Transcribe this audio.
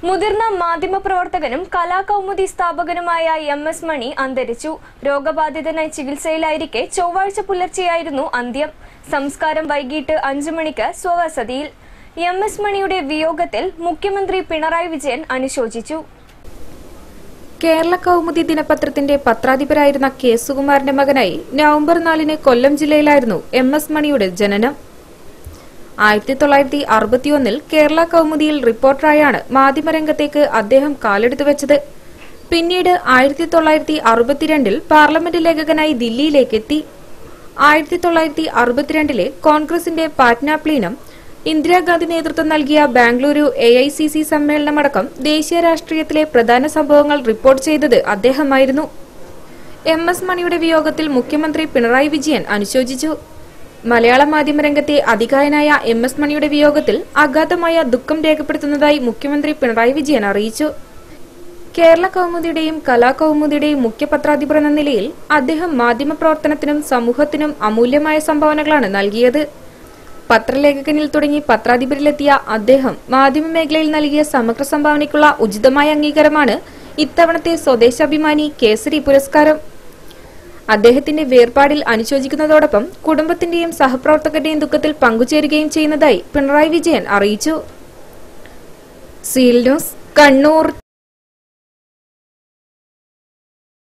മുതിർന്ന മാധ്യമപ്രവർത്തകനും കലാകൗമുദി സ്ഥാപകനുമായ എം എസ് മണി അന്തരിച്ചു രോഗബാധിതനായി ചികിത്സയിലായിരിക്കെ ചൊവ്വാഴ്ച പുലർച്ചെയായിരുന്നു അന്ത്യം സംസ്കാരം വൈകിട്ട് അഞ്ചു മണിക്ക് സ്വവസതിയിൽ എം എസ് മണിയുടെ വിയോഗത്തിൽ മുഖ്യമന്ത്രി പിണറായി വിജയൻ അനുശോചിച്ചു കേരള കൗമുദി ദിനപത്രത്തിന്റെ പത്രാധിപരായിരുന്ന കെ സുകുമാരന്റെ മകനായി നവംബർ നാലിന് കൊല്ലം ജില്ലയിലായിരുന്നു എം എസ് മണിയുടെ ജനനം ആയിരത്തി തൊള്ളായിരത്തി അറുപത്തിയൊന്നിൽ കേരള കൗമുദിയിൽ റിപ്പോർട്ടറായാണ് മാധ്യമരംഗത്തേക്ക് അദ്ദേഹം കാലെടുത്തു വെച്ചത് പിന്നീട് ആയിരത്തി തൊള്ളായിരത്തി അറുപത്തിരണ്ടിൽ പാർലമെന്റ് ലേഖകനായി ദില്ലിയിലേക്ക് എത്തി ആയിരത്തി തൊള്ളായിരത്തി അറുപത്തിരണ്ടിലെ കോൺഗ്രസിന്റെ പാറ്റ്ന പ്ലീനം ഇന്ദിരാഗാന്ധി നേതൃത്വം നൽകിയ Bengaluru A I C C സമ്മേളനമടക്കം ദേശീയ രാഷ്ട്രീയത്തിലെ പ്രധാന സംഭവങ്ങൾ റിപ്പോർട്ട് ചെയ്തത് അദ്ദേഹമായിരുന്നു എം എസ് മണിയുടെ വിയോഗത്തിൽ മുഖ്യമന്ത്രി പിണറായി വിജയൻ അനുശോചിച്ചു മലയാള മാധ്യമരംഗത്തെ അധികായനായ എം എസ് മണിയുടെ വിയോഗത്തിൽ അഗാധമായ ദുഃഖം രേഖപ്പെടുത്തുന്നതായി മുഖ്യമന്ത്രി പിണറായി വിജയൻ അറിയിച്ചു കേരള കൗമുദിയുടെയും കലാകൗമുദിയുടെയും മുഖ്യപത്രാധിപർ എന്ന നിലയിൽ അദ്ദേഹം മാധ്യമപ്രവർത്തനത്തിനും സമൂഹത്തിനും അമൂല്യമായ സംഭാവനകളാണ് നൽകിയത് പത്രലേഖകനിൽ തുടങ്ങി പത്രാധിപരിലെത്തിയ അദ്ദേഹം മാധ്യമമേഖലയിൽ നൽകിയ സമഗ്ര സംഭാവനയ്ക്കുള്ള ഉചിതമായ അംഗീകാരമാണ് ഇത്തവണത്തെ സ്വദേശാഭിമാനി കേസരി പുരസ്കാരം അദ്ദേഹത്തിന്റെ വേർപാടിൽ അനുശോചിക്കുന്നതോടൊപ്പം കുടുംബത്തിന്റെയും സഹപ്രവർത്തകരുടെയും ദുഃഖത്തിൽ പങ്കുചേരുകയും ചെയ്യുന്നതായി പിണറായി വിജയൻ അറിയിച്ചു സീൽ ന്യൂസ് കണ്ണൂർ